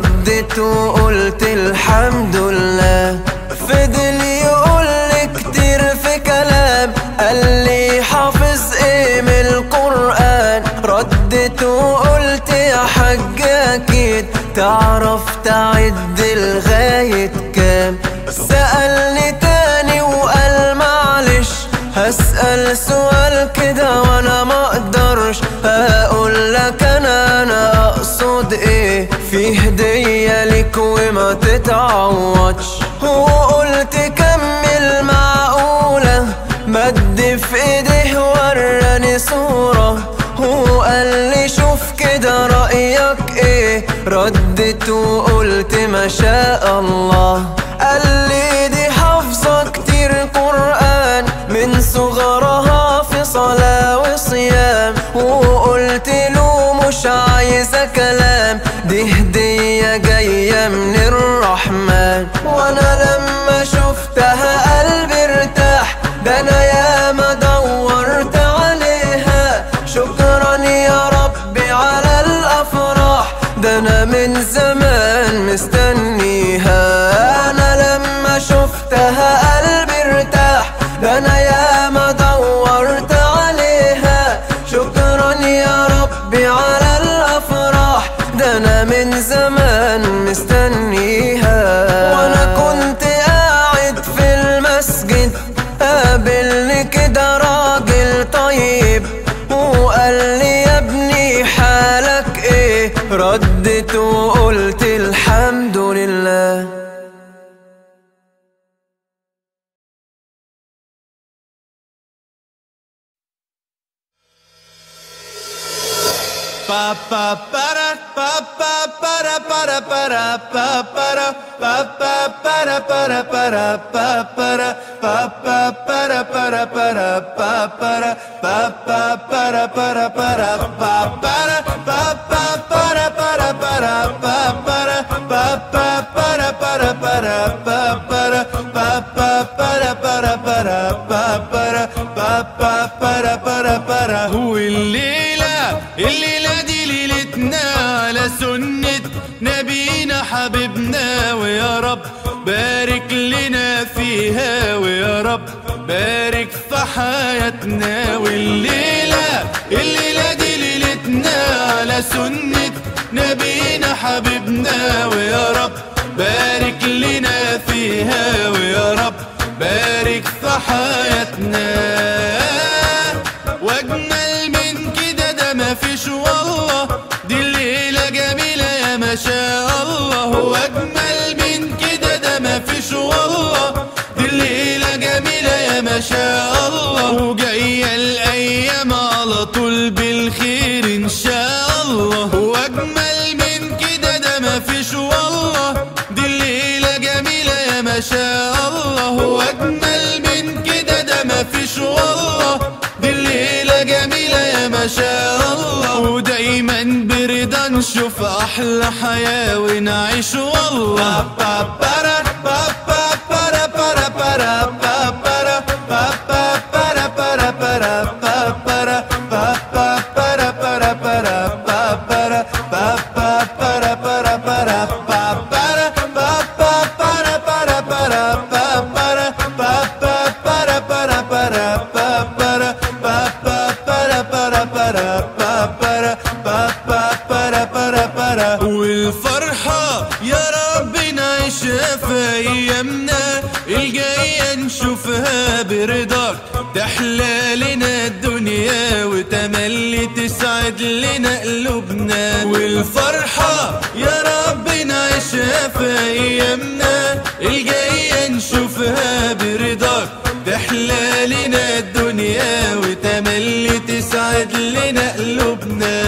ردت وقلت الحمد لله فضل يقول كتير في كلام قال لي حافظ ايه من القرآن ردت وقلت يا حاج اكيد تعرف تعد لغاية كام سألني تاني وقال معلش هسأل سؤال كده وانا ما اقدرش هقول لك انا انا اقصد ايه في هدية ليك وما تتعوضش وقلت كمل معقولة مد في ايديه وراني صورة وقال لي شوف كده رأيك ايه ردت وقلت ما شاء الله قال لي دي حافظة كتير قرآن من صغرها في صلاة وصيام وقلت له مش عايزة كلام دي هدية جاية من الرحمن وانا لما شفتها قلبي ارتاح ده انا ياما دورت عليها شكرا يا ربي على الافراح ده انا من زمان مستنيها انا لما شفتها قلبي ارتاح ده انا ياما دورت عليها شكرا يا ربي على الافراح ده انا من زمان مستنيها وانا كنت قاعد في المسجد قابلني كده راجل طيب وقال لي يا ابني حالك ايه ردت وقلت الحمد لله Pa pa para pa pa para para para pa para pa pa para para para pa para pa pa para para para pa para pa pa para para para pa para pa pa para para para pa para pa pa para para para pa para pa pa para para para pa para pa pa para para para هو الليلة الليلة دي ليلتنا على سنة نبينا حبيبنا ويا رب بارك لنا فيها ويا رب بارك في حياتنا والليلة الليلة دي ليلتنا على سنة نبينا حبيبنا ويا رب بارك لنا فيها ويا رب بارك في حياتنا واجمل من كده ده مفيش والله دي الليلة جميلة يا ما شاء الله واجمل من كده ده مفيش والله دي الليلة جميلة يا ما شاء الله وجاية الأيام على طول بالخير إن شاء الله واجمل من كده ده مفيش والله دي الليلة جميلة يا ما شاء الله واجمل من كده ده مفيش والله دي الليلة جميلة يا ما شاء الله ودايما برضا نشوف أحلى حياة ونعيش والله با برا با با برا برا برا با برا با با برا برا برا با برا با با برا برا برا با برا با با برا برا برا با برا با با برا برا برا با برا با با برا برا برا با برا با با برا برا برا با برا با با برا برا برا والفرحة يا رب نعيشها في أيامنا الجاية نشوفها برضاك تحلى لنا الدنيا وتملي تسعد لنا قلوبنا والفرحة يا رب نعيشها في أيامنا الجاية نشوفها برضاك تحلى لنا الدنيا وتملي تسعد لنا قلوبنا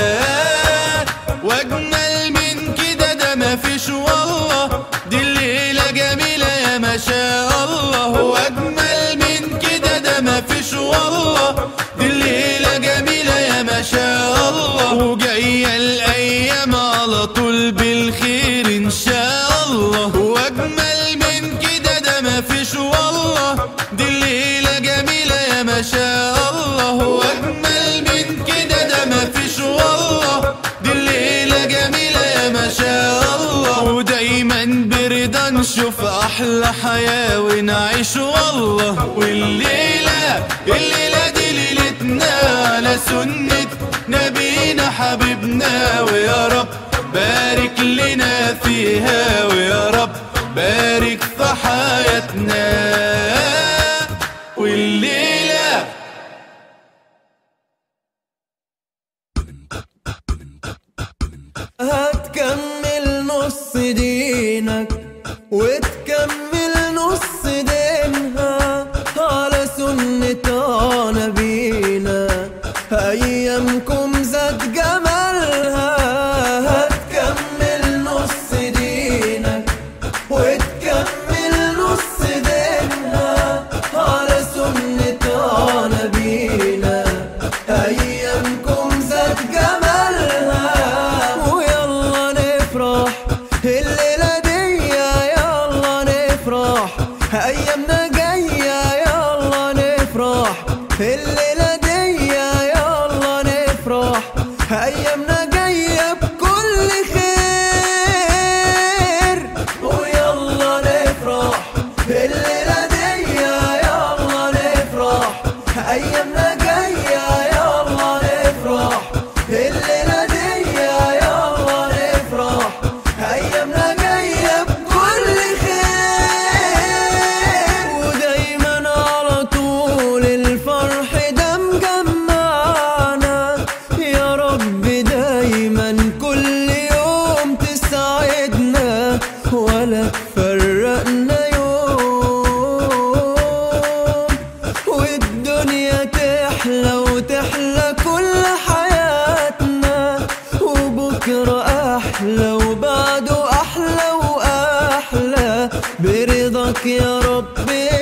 واجمل من كده ده مفيش والله دي الليلة جميلة يا ما شاء الله واجمل من كده ده مفيش والله دي الليلة جميلة يا ما شاء الله وجاية الأيام على طول بالخير إن شاء الله واجمل من كده ده مفيش والله دي الليلة جميلة يا ما شاء الله واجمل من كده ده مفيش والله دي الليلة جميلة يا ما شاء الله ونشوف احلى حياة ونعيش والله والليلة الليلة دي ليلتنا على سنة نبينا حبيبنا ويا رب بارك لنا فيها ويا رب بارك في حياتنا والليلة هتكمل نص دينك وتكمل نص دينها على سنة نبينا أيامكم زاد جمالها هتكمل نص دينك وتكمل نص دينها على سنة نبينا أيامكم زاد جمالها ويلا نفرح الليلة دي يلا نفرح أيامنا جاية يلا نفرح الليلة دي يلا نفرح أيامنا جاية بكل خير ويلا نفرح الليلة دي يلا نفرح أيامنا جاية يلا نفرح الليلة دي يلا نفرح أيامنا جاية بكل خير ودايما على طول الفرح ده مجمعنا يا رب دايما كل يوم تسعدنا ولا تفرقنا يوم والدنيا تحلى وتحلى كل حياتنا وبكرة أحلى وبعده أحلى وأحلى برضاك يا رب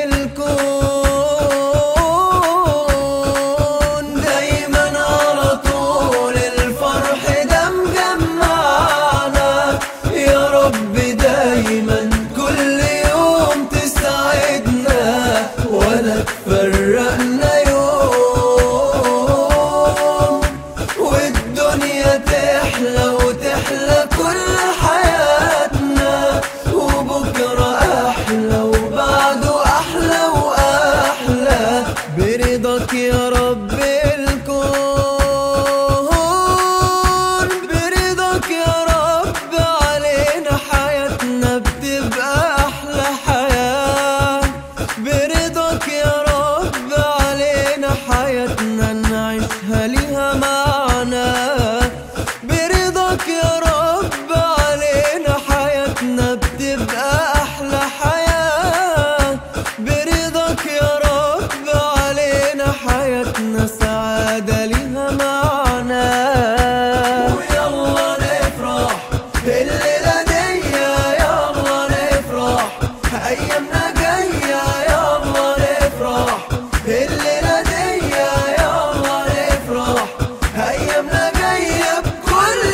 الكون دايما على طول الفرح ده مجمعنا يا رب دايما كل يوم تسعدنا ولا تفرقنا يوم والدنيا تحلى وتحلى كل حياتنا وبكرة أحلى وبعده أحلى وأحلى برضاك يا رب الكون برضاك يا رب علينا حياتنا بتبقى أحلى حياة برضاك يا رب علينا حياتنا نعيشها ليها معنى برضاك يا رب علينا حياتنا بتبقى أحلى حياة برضاك يا رب علينا حياتنا سعادة ليها معنى ويلا نفرح الليلة دي يلا نفرح أيامنا جاية يلا نفرح الليلة دي يلا نفرح أيامنا جاية بكل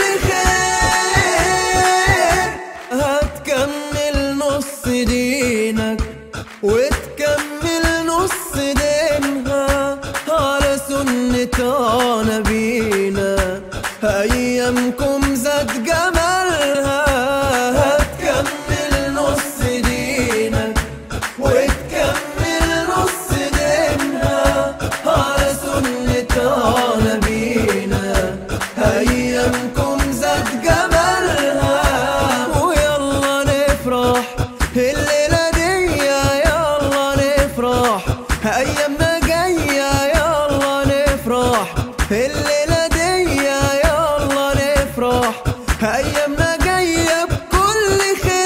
خير هتكمل نص دينك وتكمل نص دينها على سنة نبينا أيامكم زاد جمالها هتكمل نص دينك وتكمل نص دينها على سنة نبينا أيامكم زاد جمالها ويلا نفرح الليلة دي يلا نفرح أيامنا جاية يلا نفرح الليلة دي يلا نفرح أيامنا جاية بكل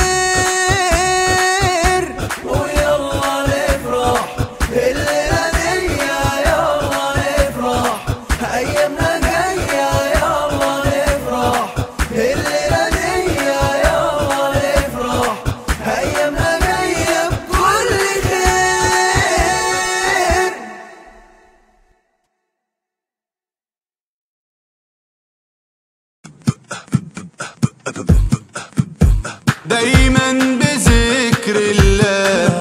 خير ويلا نفرح الليلة دي يلا نفرح أيامنا جاية يلا نفرح الليلة دي يلا نفرح أيامنا جاية بكل خير دايما بذكر الله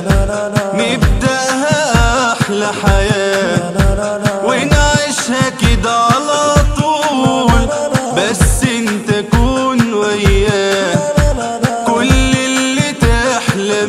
نبدأها أحلى حياة ونعيشها كده على طول بس انت كون وياه كل اللي تحلم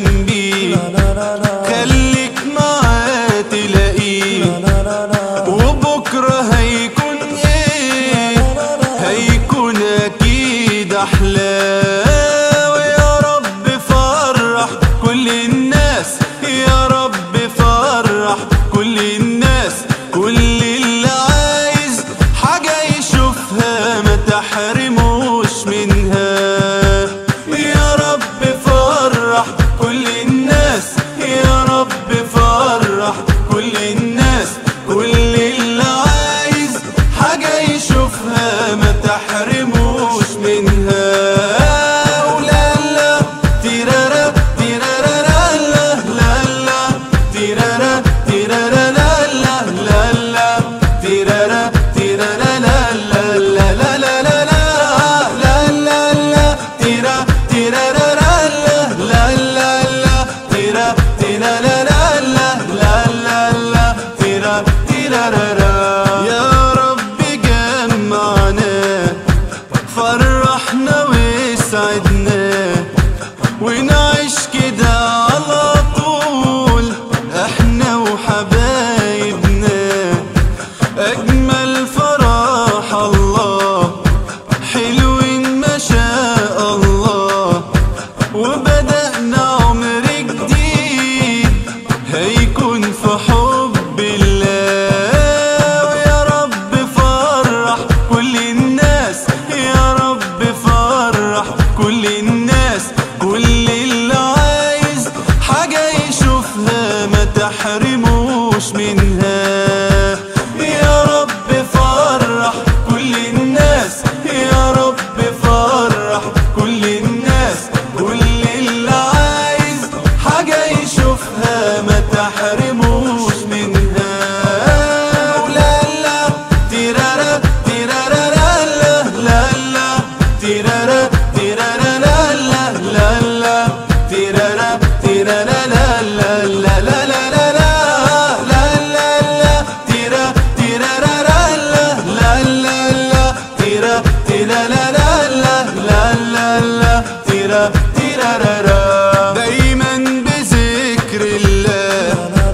ونعيش كده على طول احنا وحبايبنا اجمل فرح الله حلوين ما شاء الله وبدأنا عمر جديد هيكون في حب الله ويا رب فرح كل الناس يا رب فرح كل الناس كل اللي عايز حاجة يشوفها ما تحرموش منها يا رب فرح كل الناس يا رب فرح كل الناس كل اللي عايز حاجة يشوفها ما تحرموش منها ولا لا تيرارا تيرارا لا لا لا لا تيرارا تيرارا لا لا لا لا تيرارا تيرارا لا لا لا لا لا لا لا لا لا تيرا تيرارا لا لا لا لا تيرا تيرا لا لا لا لا لا لا تيرا تيرارا دايما بذكر الله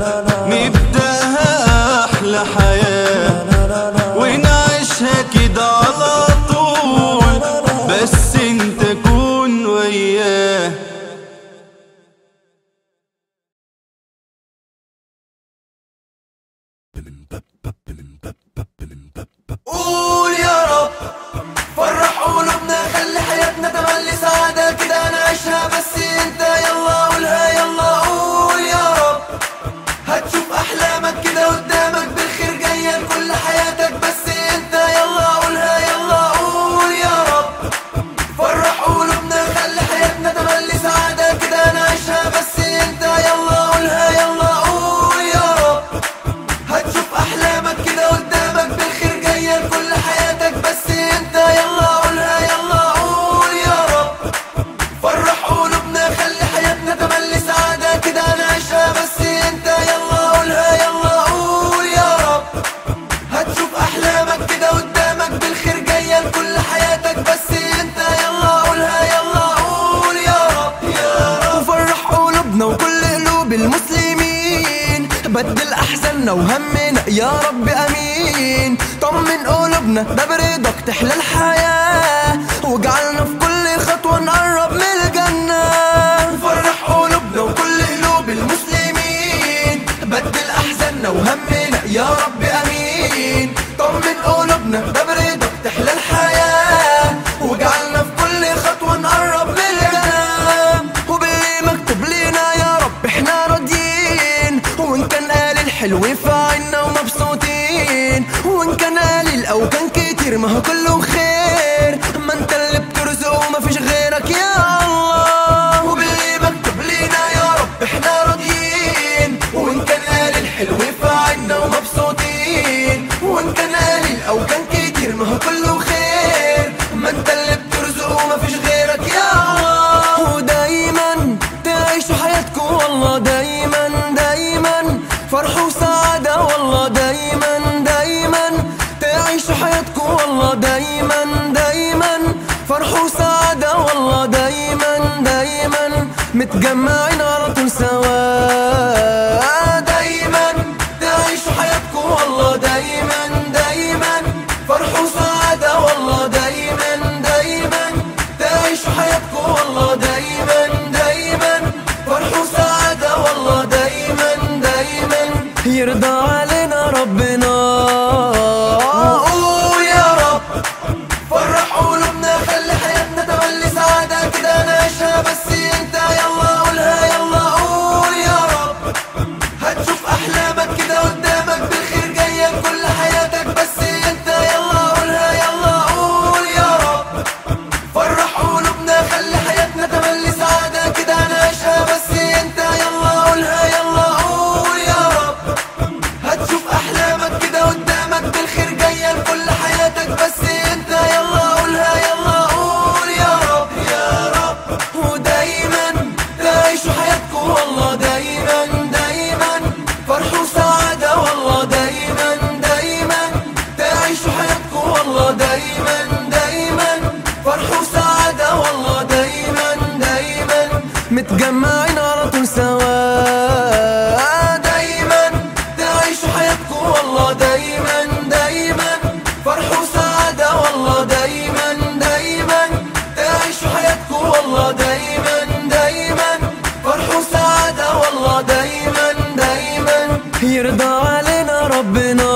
نبدأها أحلى حياة ونعيشها كده على طول بس انت كون وياه قول يا رب فرح قلوبنا خلي حياتنا تملي سعادة كده نعيشها بس انت يلا قولها يلا قول يا رب هتشوف احلامك كده قدامك بالخير جاية لكل حياتك بس انت يلا قولها يلا قول يا رب فرح قلوبنا خلي حياتنا تملي سعادة كده نعيشها بس انت يلا قولها يلا قول يا رب هتشوف احلامك كده قدامك بالخير جايه لكل حياتك بس انت يلا قولها يلا قول يا رب فرح قلوبنا خلي حياتنا تملي سعاده كده نعيشها بس انت يلا قولها يلا قول يا رب هتشوف احلامك كده قدامك بالخير جايه لكل حياتك بس انت يلا قولها يلا قول يا رب يا رب وفرح قلوبنا وكل قلوب المسلمين بدل احزاننا وهمنا يا رب امين طمن قلوبنا ده برضاك تحلى الحياه واجعلنا في كل خطوه نقرب من الجنه وفرح قلوبنا وكل قلوب المسلمين بدل احزاننا وهمنا يا رب امين طمن قلوبنا ده برضاك تحلى الحياه واجعلنا في كل خطوه نقرب من الجنه وباللي مكتوب لينا يا رب احنا راضيين وان كان قال الحلو في عنا ومبسوطين وان كان قليل او كان كتير ما هو كله خير ما انت اللي بترزق وما فيش غيرك يا الله وباللي مكتوب لينا يا رب احنا راضيين وان كان قال الحلو في عنا ومبسوطين وان كان قليل او كان كتير ما هو كله خير ما انت اللي بترزق وما فيش غيرك يا الله ودايما تعيشوا حياتكم والله دايما دايما فرح وسعادة والله دايما دايما تعيشوا حياتكم والله دايما دايما فرح وسعادة والله دايما دايما متجمعين على طول سوا دايما تعيشوا حياتكم والله دايما دايما فرح وسعادة والله دايما دايما تعيشوا حياتكم والله دايما دايما فرح وسعادة والله دايما دايما يرضى علينا ربنا قول يا رب فرح قلوبنا خلي حياتنا تملي سعادة كده نعيشها بس انت يلا قولها يلا قول يا رب هتشوف احلامك كده قدامك بالخير جاية لكل حياتك بس انت يلا قولها يلا قول يا رب فرح قلوبنا خلي حياتنا تملي سعادة كده نعيشها بس انت يلا قولها يلا قول يا رب هتشوف احلامك كده قدامك بالخير جاية لكل حياتك بس انت يلا قولها يلا قول يا رب يا رب ودايما تعيشوا حياتكم والله دايما دايما فرح وسعادة والله دايما دايما تعيشوا حياتكم والله دايما دايما فرح وسعادة والله دايما دايما متجمعين على طول سوا دايما تعيشوا حياتكم والله دايما دايما فرح وسعادة والله دايما دايما تعيشوا حياتكم والله دايما دايما فرح وسعادة والله دايما دايما يرضى علينا ربنا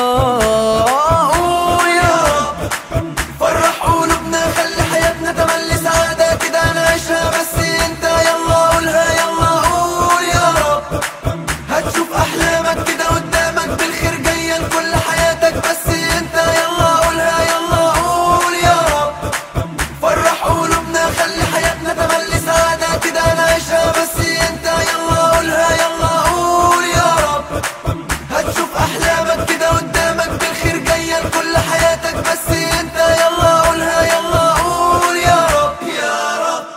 قول يا رب فرح قلوبنا خلي حياتنا تملي سعادة كده نعيشها بس انت يلا قولها يلا قول يا رب هتشوف احلامك كده قدامك بالخير جاية لكل حياتك بس انت يلا قولها يلا قول يا رب فرح قلوبنا خلي حياتنا تملي سعادة كده نعيشها بس انت يلا قولها يلا قول يا رب هتشوف احلامك كده قدامك بالخير جاية لكل حياتك بس انت يلا قولها يلا قول يا رب يا رب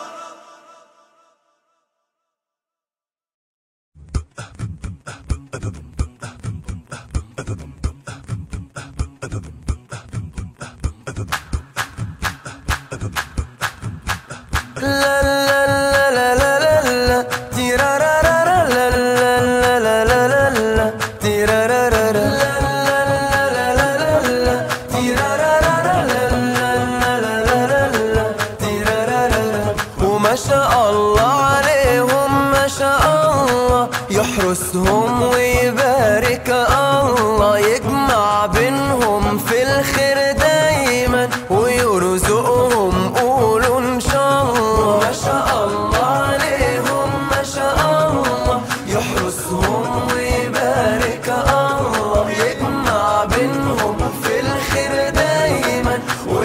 لا لا لا لا لا لا لا تيرارارارا لا لا لا لا لا لا لا تيرارارارا لا لا لا لا لا لا تيرارارارا لا لا لا لا لا لا تيرارارارا وما شاء الله عليهم ما شاء الله يحرسهم ويبارك الله يجمع بينهم في الخير دايما ويرزقهم قولوا ان شاء الله ما شاء الله عليهم ما شاء الله يحرسهم ويبارك الله يجمع بينهم في الخير دايما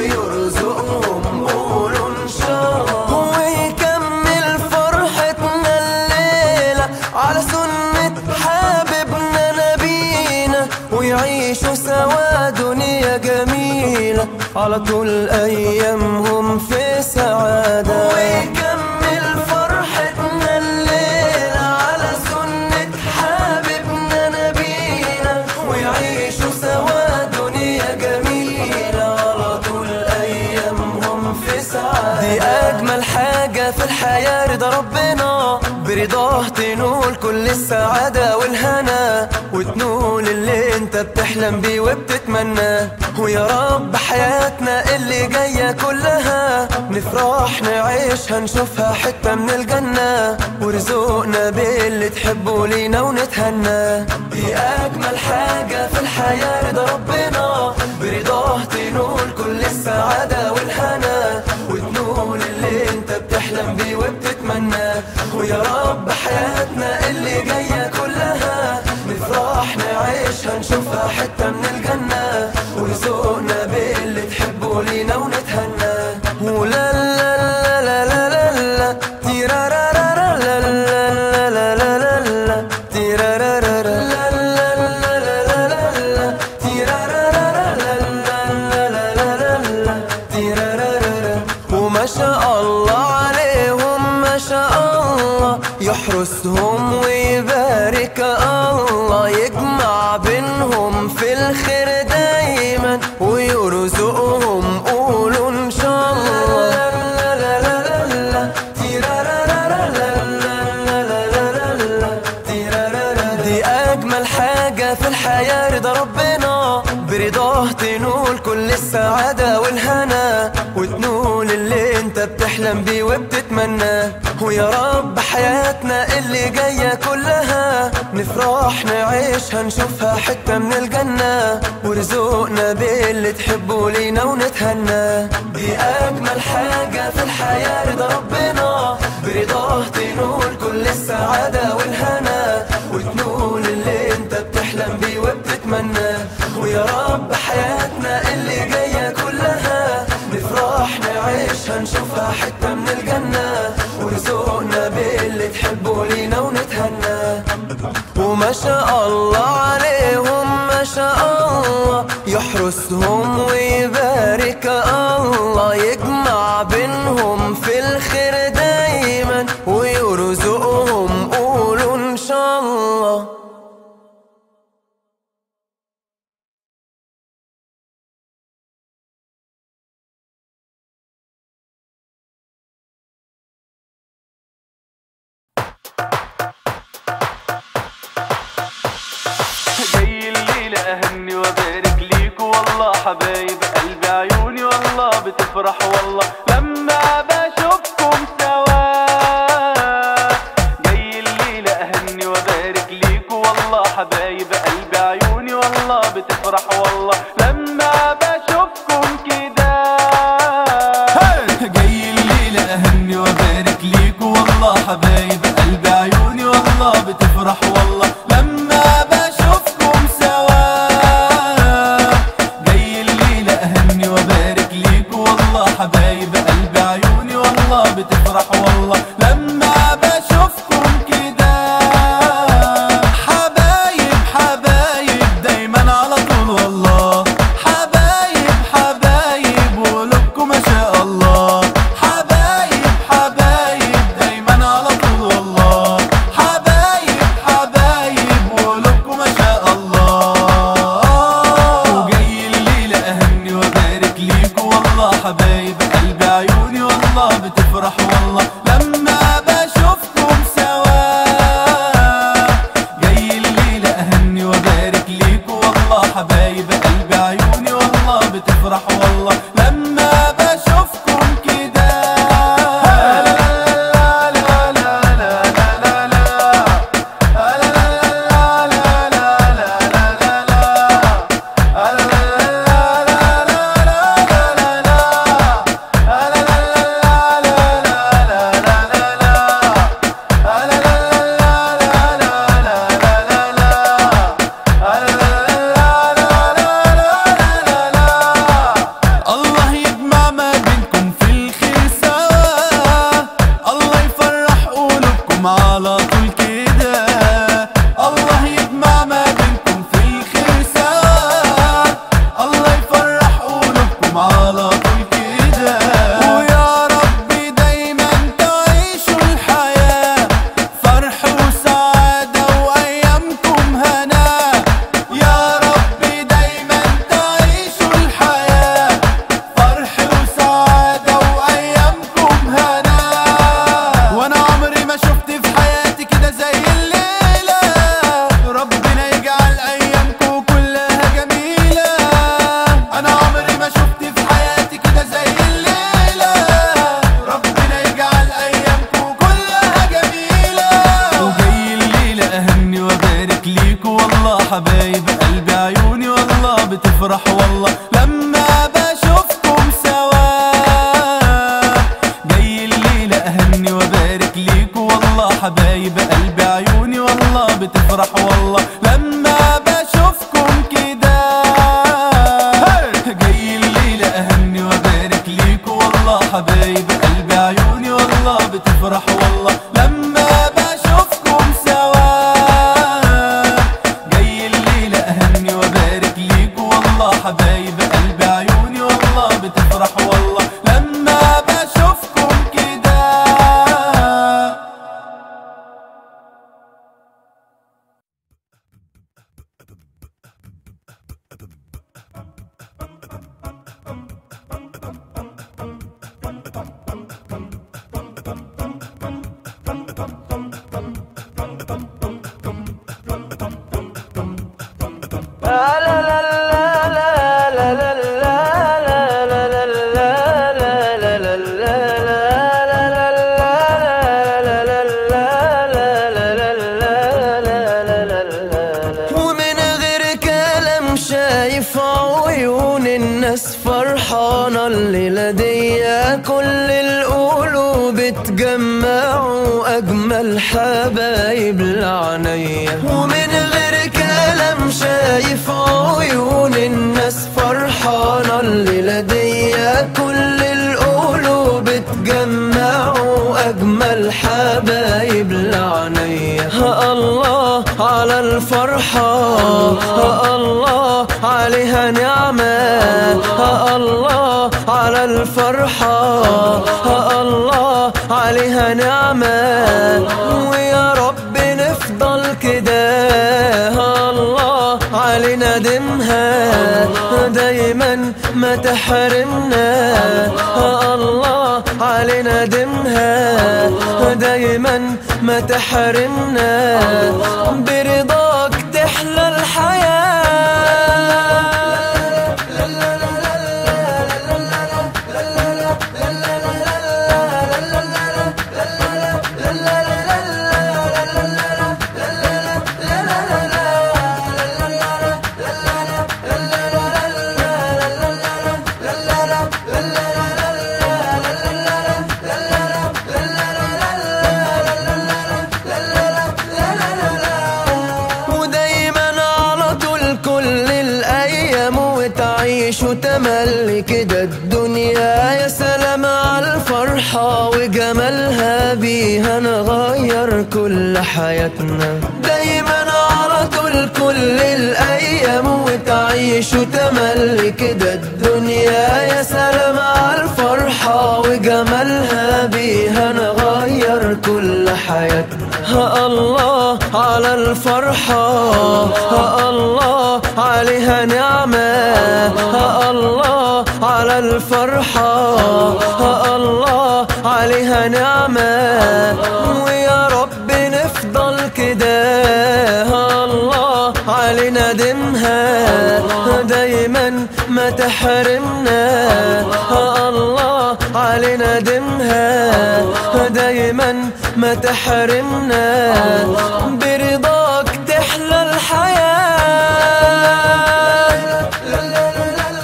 ويرزقهم قولوا ان شاء الله ويكمل فرحتنا الليله على سنه حبيبنا نبينا ويعيشوا سوا دنيا جميلة على طول أيامهم في سعادة ويكمل فرحتنا الليلة على سنة حبيبنا نبينا ويعيشوا سوا دنيا جميلة على طول أيامهم في سعادة دي أجمل حاجة في الحياة رضا ربنا برضاه تنول كل السعادة والهنا وتنول اللي انت بتحلم بيه وبتتمناه ويا رب حياتنا اللي جاية كلها نفرح نعيشها نشوفها حتة من الجنة ورزقنا باللي تحبه لينا ونتهنى دي أجمل حاجة في الحياة رضا ربنا برضاه تنول كل السعادة والهنا وتنول اللي انت بتحلم بيه وبتتمناه ويا رب حياتنا اللي جاية كلها نفرح نعيشها نشوفها حتة من الجنة ورزقنا باللي تحبه لينا ونتهنى ولا لا لا لا لا لا لا تيرارارارا لا لا لا لا لا لا لا تيرارارارا لا لا لا لا لا لا لا تيرارارارا لا لا لا لا لا لا لا تيرارارارا وما شاء الله عليهم ما شاء الله يحرسهم ويبارك الله يجمع بينهم في الخير دايما ويرزقهم قولوا ان شاء الله لا لا لا لا لا تيرارارارا لا لا لا لا لا لا تيرارارارا دي اجمل حاجة في الحياة رضا ربنا برضاه تنول كل السعادة والهنا وتنول اللي انت بتحلم بيه وبتتمناه ويا رب حياتنا اللي جاية كلها نفرح نعيشها نشوفها حتة من الجنة ورزقنا باللي تحبه لينا ونتهنى دي أجمل حاجة في الحياة رضا ربنا برضاه تنول كل السعادة والهنا وتنول اللي انت بتحلم بيه وبتتمناه ويا رب حياتنا اللي جاية كلها نفرح نعيشها نشوفها حتة من الجنة ورزقنا باللي تحبه لينا ونتهنى وما شاء الله عليهم ما شاء الله يحرسهم ويبارك الله يجمع بينهم في الخير دايما ويرزقهم قولوا ان حبايب قلبي عيوني والله بتفرح والله لما بشوفكم سوا جاي الليلة أهني وأبارك ليكوا والله حبايب قلبي عيوني والله بتفرح والله لما بشوفكم كده جاي الليلة أهني وأبارك ليكوا والله حبايب قلبي عيوني والله بتفرح والله لما بشوفكم سوا جاي الليلة أهني وأبارك ليكوا والله حبايب قلبي عيوني والله بتفرح والله لما بشوفكم كده حبايب حبايب دايما على طول والله حبايب حبايب وقلوبكم ما شاء الله حبايب حبايب دايما على طول والله حبايب حبايب وقلوبكم ما شاء الله وجاي الليلة أهني وأبارك ليكوا والله حبايب قلبي عيوني والله بتفرح والله لما بشوفكم سوا جاي الليلة أهني وأبارك ليكوا والله حبايب قلبي عيوني والله بتفرح والله لما بشوفكم كده لا لا لا لا لا لا لا الله يجمع ما بينكم في الخير سوا الله يفرح قلوبكم على طول كده الله يجمع ما بينكم في الخير سوا الله يفرح قلوبكم على طول كده ويا رب دايما تعيشوا الحياة فرح وسعادة وأيامكم هنا يا رب دايما تعيشوا الحياة فرح وسعادة وأيامكم هنا وأنا عمري ما شفت في حياتي كده زي الليلة ربنا يجعل أيامكم كلها جميلة أنا عمري ما شفت في حياتي كده زي الليلة ربنا يجعل أيامكم كلها جميلة وجاي الليلة أهني وأبارك ليكوا والله حبايب قلبي عيوني والله بتفرح والله لما بشوفكم سوا جاي الليلة أهني وأبارك ليكوا والله حبايب قلبي عيوني والله بتفرح والله لما بشوفكم كده جاي الليلة أهني وأبارك ليكوا والله حبايب قلبي عيوني والله بتفرح والله لما بشوفكم سوا جاي الليلة أهني وأبارك ليكوا والله حبايب قلبي عيوني والله بتفرح والله لما بشوفكم كده ومن غير كلام شايف عيون الناس فرحانة الليلة دي كل القلوب اتجمعوا أجمل حبايب العنية ومن غير كلام شايف عيون الناس فرحانة الليلة دي كل القلوب اتجمعوا أجمل حبايب العنية الله على الفرحة الله عليها نعمة الله على الفرحة الله عليها نعمة ويا رب نفضل كده الله علينا دمها دايما ما تحرمنا الله علينا دمها دايما ما تحرمنا برضاك تحلى الحياة تملي كده الدنيا يا سلام على الفرحة وجمالها بيها نغير كل حياتنا دايما على طول كل الأيام وتعيش تملي كده الدنيا يا سلام على الفرحة وجمالها بيها نغير كل حياتنا ها الله على الفرحة ها الله عليها نعمة ها الله على الفرحة ها الله عليها نعمة ويا رب نفضل كده ها الله علينا دمها دايما ما تحرمنا ها الله علينا دمها دايما ما تحرمنا برضاك تحلى الحياة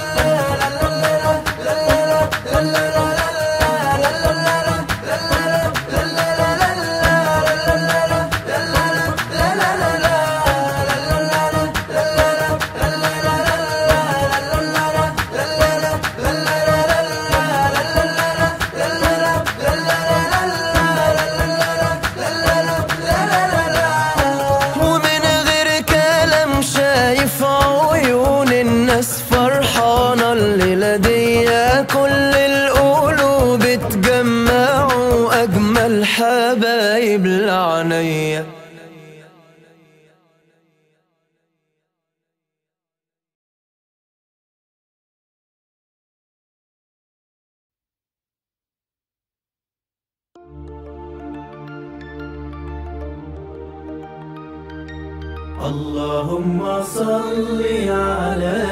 ومن غير كلام شايف عيون الناس فرحانة الليلة دي كل القلوب اتجمعوا أجمل حبايب العنية اللهم صل على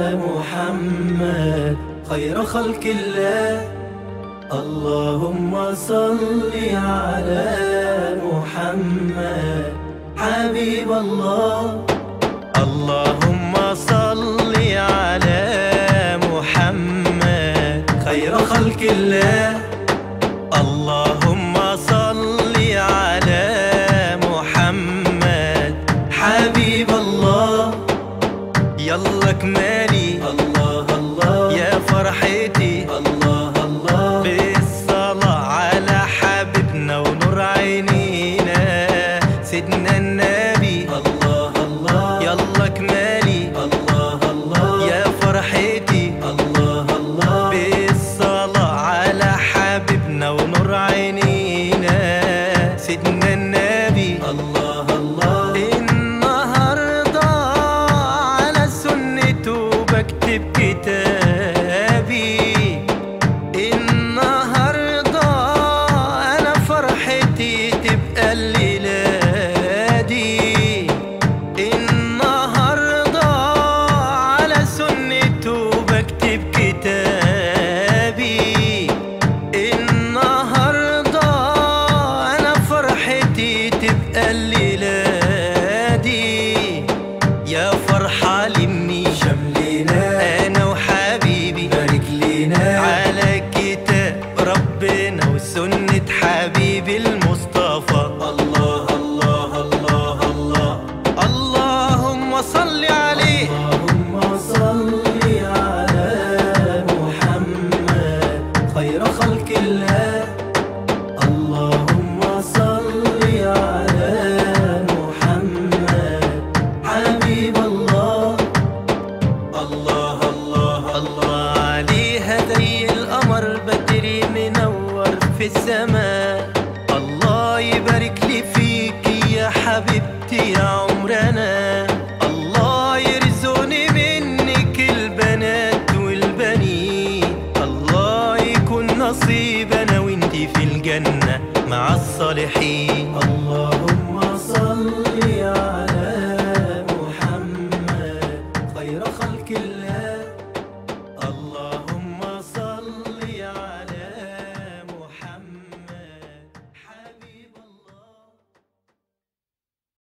محمد خير خلق الله اللهم صل على محمد حبيب الله اللهم صل على محمد خير خلق الله اللهم صل على محمد حبيب الله يلا كمالي الله الله يا فرحتي الله الله بالصلاة على حبيبنا ونور عينينا سيدنا النبي الله الله يلا كمالي الله الله يا فرحتي الله الله بالصلاة على حبيبنا ونور عينينا سيدنا النبي الله الله النهارده على سنته بكتب كتابي النهارده انا فرحتي تبقى الليله دي النهارده على سنته بكتب كتابي النهارده انا فرحتي تبقى الليله دي يا فرحة لمي شملينا أنا وحبيبي بارك لينا على كتاب ربنا وسنة حبيبي المصطفى الله الله الله الله اللهم صل عليه اللهم صل على محمد خير خلق الله اللهم صل على محمد حبيب الله الله الله الله عليها زي القمر بدري منور في السماء الله يبارك لي فيك يا حبيبتي يا عمرنا الله يرزقني منك البنات والبنين الله يكون نصيب انا وانتي في الجنة مع الصالحين